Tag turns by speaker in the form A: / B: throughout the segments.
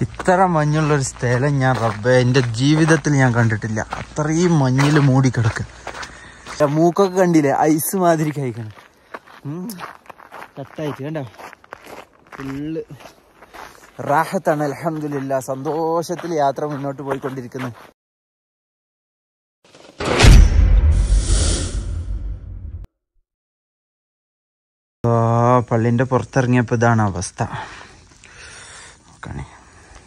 A: ഇത്ര മഞ്ഞുള്ളൊരു സ്ഥലം ഞാൻ റബ്ബെ എൻ്റെ ജീവിതത്തിൽ ഞാൻ കണ്ടിട്ടില്ല അത്രയും മഞ്ഞിൽ മൂടിക്കിടക്കുക മൂക്കൊക്കെ കണ്ടില്ലേ ഐസ് മാതിരി കഴിക്കണം കട്ടായിട്ട് കണ്ടോ ഫുള്ള് റാഹത്താണ് അലഹമില്ല സന്തോഷത്തിൽ യാത്ര മുന്നോട്ട് പോയിക്കൊണ്ടിരിക്കുന്നത് ആ പള്ളിൻ്റെ പുറത്തിറങ്ങിയപ്പോൾ ഇതാണ് അവസ്ഥ നോക്കണേ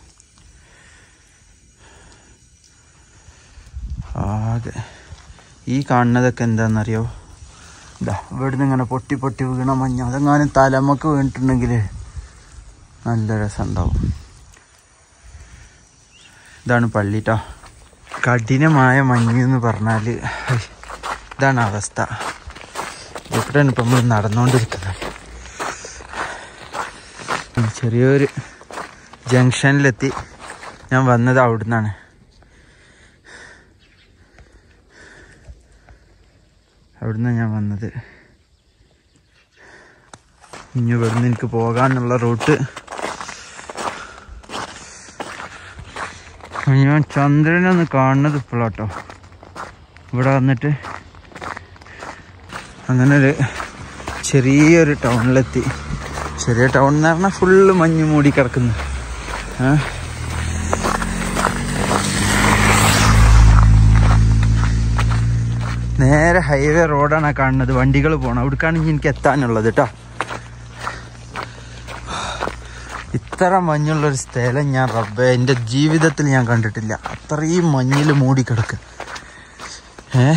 A: ആകെ ഈ കാണുന്നതൊക്കെ എന്താണെന്നറിയോ ഇതാ ഇവിടുന്ന് ഇങ്ങനെ പൊട്ടി പൊട്ടി വീണ മഞ്ഞ അതെങ്ങാനും തലമക്ക് വീണിട്ടുണ്ടെങ്കിൽ നല്ല രസമുണ്ടാവും ഇതാണ് പള്ളിട്ടോ കഠിനമായ മഞ്ഞ് എന്ന് പറഞ്ഞാൽ ഹൈ, ഇതാണ് അവസ്ഥ ഇവിടെയാണ് ഇപ്പം നമ്മൾ നടന്നുകൊണ്ടിരിക്കുന്നത് ഉം, ചെറിയൊരു ജംഗ്ഷനിലെത്തി ഞാൻ വന്നത് അവിടുന്നാണ് അവിടുന്ന് ഞാൻ വന്നത് ഇനി ഇവിടുന്ന് എനിക്ക് പോകാനുള്ള റൂട്ട് ഞാൻ ചന്ദ്രനൊന്ന് കാണുന്നത് ഇപ്പോഴാട്ടോ ഇവിടെ വന്നിട്ട് അങ്ങനെ ഒരു ചെറിയൊരു ടൗണിലെത്തി ചെറിയ ടൗൺ എന്ന് പറഞ്ഞാൽ ഫുള്ള് മഞ്ഞ് മൂടി കിടക്കുന്നു ആ നേരെ ഹൈവേ റോഡാണ് കാണുന്നത് വണ്ടികൾ പോകണം അവിടേക്കാണ് ഇനി എനിക്ക് എത്താനുള്ളത് കേട്ടോ ഇത്ര മഞ്ഞുള്ളൊരു സ്ഥലം ഞാൻ റബ്ബെ എൻ്റെ ജീവിതത്തിൽ ഞാൻ കണ്ടിട്ടില്ല അത്രയും മഞ്ഞിൽ മൂടിക്കിടക്കുക ഏ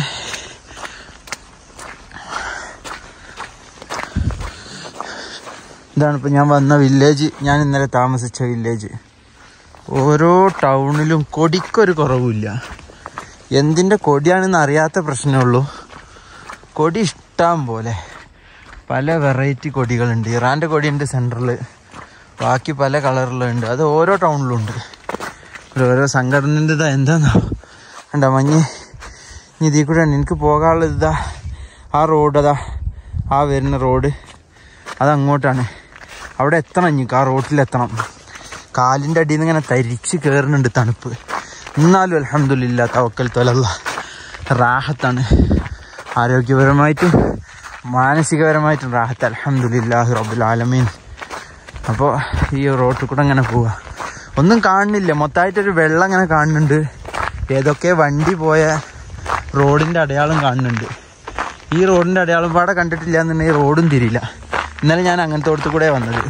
A: ഇതാണ് ഇപ്പം ഞാൻ വന്ന വില്ലേജ് ഞാൻ ഇന്നലെ താമസിച്ച വില്ലേജ് ഓരോ ടൗണിലും കൊടിക്കൊരു കുറവുമില്ല എന്തിൻ്റെ കൊടിയാണെന്ന് അറിയാത്ത പ്രശ്നമുള്ളൂ കൊടി ഇഷ്ടം പോലെ പല വെറൈറ്റി കൊടികളുണ്ട് ഇറാൻ്റെ കൊടിയുണ്ട് സെൻറ്ററിൽ ബാക്കി പല കളറിലുണ്ട് അത് ഓരോ ടൗണിലും ഉണ്ട് ഇവിടെ ഓരോ സംഘടനൻ്റെ ഇതാ എന്താന്നോ കണ്ടോ മഞ്ഞ് ഇനി ഇതിൽ കൂടെ ഉണ്ട് എനിക്ക് പോകാനുള്ളത് ഇതാ ആ റോഡ് അതാ ആ വരുന്ന റോഡ് അതങ്ങോട്ടാണ് അവിടെ എത്തണം എനിക്ക് ആ റോട്ടിലെത്തണം കാലിൻ്റെ അടിയിൽ നിന്ന് ഇങ്ങനെ തരിച്ച് കയറുന്നുണ്ട് തണുപ്പ് എന്നാലും അലഹമില്ല തവക്കൽ തൊലല്ല റാഹത്താണ് ആരോഗ്യപരമായിട്ടും മാനസികപരമായിട്ടും റാഹത്ത് അലഹമില്ലാഹി റബ്ബുൽ ആലമീൻ അപ്പോൾ ഈ റോട്ടിൽ കൂടെ അങ്ങനെ പോവാ ഒന്നും കാണുന്നില്ല മൊത്തമായിട്ടൊരു വെള്ളം അങ്ങനെ കാണുന്നുണ്ട് ഏതൊക്കെ വണ്ടി പോയ റോഡിൻ്റെ അടയാളം കാണുന്നുണ്ട് ഈ റോഡിൻ്റെ അടയാളം പാടെ കണ്ടിട്ടില്ല എന്നുണ്ടെങ്കിൽ റോഡും തിരിയില്ല ഇന്നലെ ഞാൻ അങ്ങനത്തെ അടുത്ത് കൂടെ വന്നത്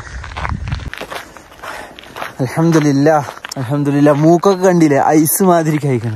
A: അലഹമില്ല അലഹമില്ല മൂക്കൊക്കെ കണ്ടില്ലേ ഐസ് മാതിരി കഴിക്കണം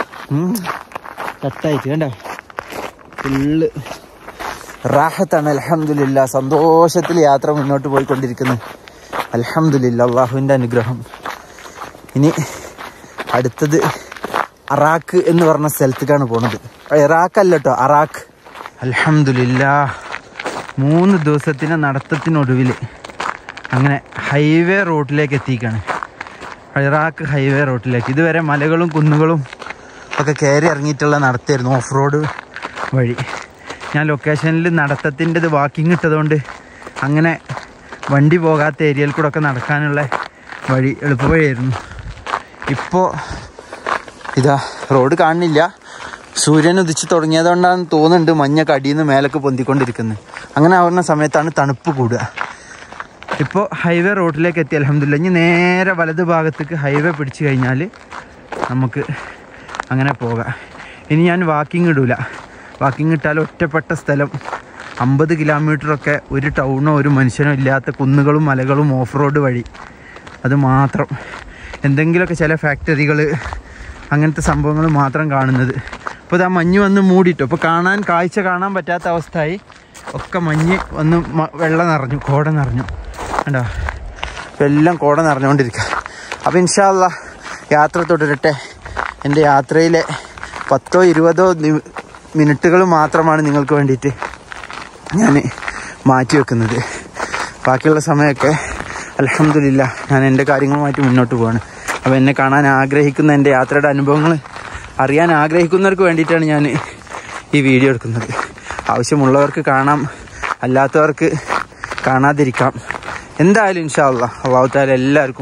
A: കട്ടായിട്ട് കണ്ടോ ഫുള്ള് റാഹത്താണ് അലഹമില്ല സന്തോഷത്തിൽ യാത്ര മുന്നോട്ട് പോയിക്കൊണ്ടിരിക്കുന്നത് അലഹമില്ല അള്ളാഹുവിൻ്റെ അനുഗ്രഹം ഇനി അടുത്തത് അറാക്ക് എന്ന് പറഞ്ഞ സ്ഥലത്തേക്കാണ് പോണത് ഇറാഖ് അല്ല കേട്ടോ അറാഖ് അലഹമില്ല മൂന്ന് ദിവസത്തിന് നടത്തത്തിനൊടുവിൽ അങ്ങനെ ഹൈവേ റോഡിലേക്ക് എത്തിക്കാണ് ഇറാഖ് ഹൈവേ റോഡിലേക്ക് ഇതുവരെ മലകളും കുന്നുകളും ഒക്കെ കയറി ഇറങ്ങിയിട്ടുള്ള നടത്തായിരുന്നു ഓഫ് റോഡ് വഴി ഞാൻ ലൊക്കേഷനിൽ നടത്തത്തിൻ്റെത് വാക്കിംഗ് ഇട്ടതുകൊണ്ട് അങ്ങനെ വണ്ടി പോകാത്ത ഏരിയയിൽ കൂടെ ഒക്കെ നടക്കാനുള്ള വഴി എളുപ്പവഴിയായിരുന്നു ഇപ്പോൾ ഇതാ റോഡ് കാണുന്നില്ല സൂര്യൻ ഉദിച്ച് തുടങ്ങിയതുകൊണ്ടാണ് തോന്നുന്നുണ്ട് മഞ്ഞ കടിയിൽ നിന്ന് മേലേക്ക് പൊന്തിക്കൊണ്ടിരിക്കുന്നത് അങ്ങനെ ആവുന്ന സമയത്താണ് തണുപ്പ് കൂടുക ഇപ്പോൾ ഹൈവേ റോഡിലേക്ക് എത്തി അലഹമില്ല ഇനി നേരെ വലത് ഭാഗത്തേക്ക് ഹൈവേ പിടിച്ചു കഴിഞ്ഞാൽ നമുക്ക് അങ്ങനെ പോകാം ഇനി ഞാൻ വാക്കിംഗ് ഇടൂല വാക്കിംഗ് ഇട്ടാൽ ഒറ്റപ്പെട്ട സ്ഥലം അമ്പത് കിലോമീറ്ററൊക്കെ ഒരു ടൗണോ ഒരു മനുഷ്യനോ ഇല്ലാത്ത കുന്നുകളും മലകളും ഓഫ് റോഡ് വഴി അത് മാത്രം എന്തെങ്കിലുമൊക്കെ ചില ഫാക്ടറികൾ അങ്ങനത്തെ സംഭവങ്ങൾ മാത്രം കാണുന്നത് ഇപ്പോൾ ഇതാ മഞ്ഞ് വന്ന് മൂടിയിട്ടു അപ്പോൾ കാണാൻ കാഴ്ച കാണാൻ പറ്റാത്ത അവസ്ഥയായി ഒക്കെ മഞ്ഞ് വന്ന് മ- വെള്ളം നിറഞ്ഞു കോട നിറഞ്ഞു കണ്ടോ ഇപ്പം എല്ലാം കോട നിറഞ്ഞുകൊണ്ടിരിക്കുക അപ്പോൾ ഇൻഷാല്ല യാത്ര തുടരട്ടെ എൻ്റെ യാത്രയിലെ പത്തോ ഇരുപതോ നി- മിനിറ്റുകൾ മാത്രമാണ് നിങ്ങൾക്ക് വേണ്ടിയിട്ട് ഞാൻ മാറ്റി വെക്കുന്നത് ബാക്കിയുള്ള സമയമൊക്കെ അലഹമില്ല ഞാൻ എൻ്റെ കാര്യങ്ങളുമായിട്ട് മുന്നോട്ട് പോവാണ് അപ്പോൾ എന്നെ കാണാൻ ആഗ്രഹിക്കുന്ന എൻ്റെ യാത്രയുടെ അനുഭവങ്ങൾ അറിയാൻ ആഗ്രഹിക്കുന്നവർക്ക് വേണ്ടിയിട്ടാണ് ഞാൻ ഈ വീഡിയോ എടുക്കുന്നത് ആവശ്യമുള്ളവർക്ക് കാണാം അല്ലാത്തവർക്ക് കാണാതിരിക്കാം എന്തായാലും ഇൻഷാ അള്ളാഹ് അള്ളാഹു താല എല്ലാവർക്കും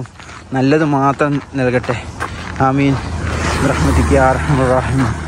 A: നല്ലത് മാത്രം നൽകട്ടെ ആമീൻ റഹ്മത്തിക്ക് അർഹമുറാഹിമീൻ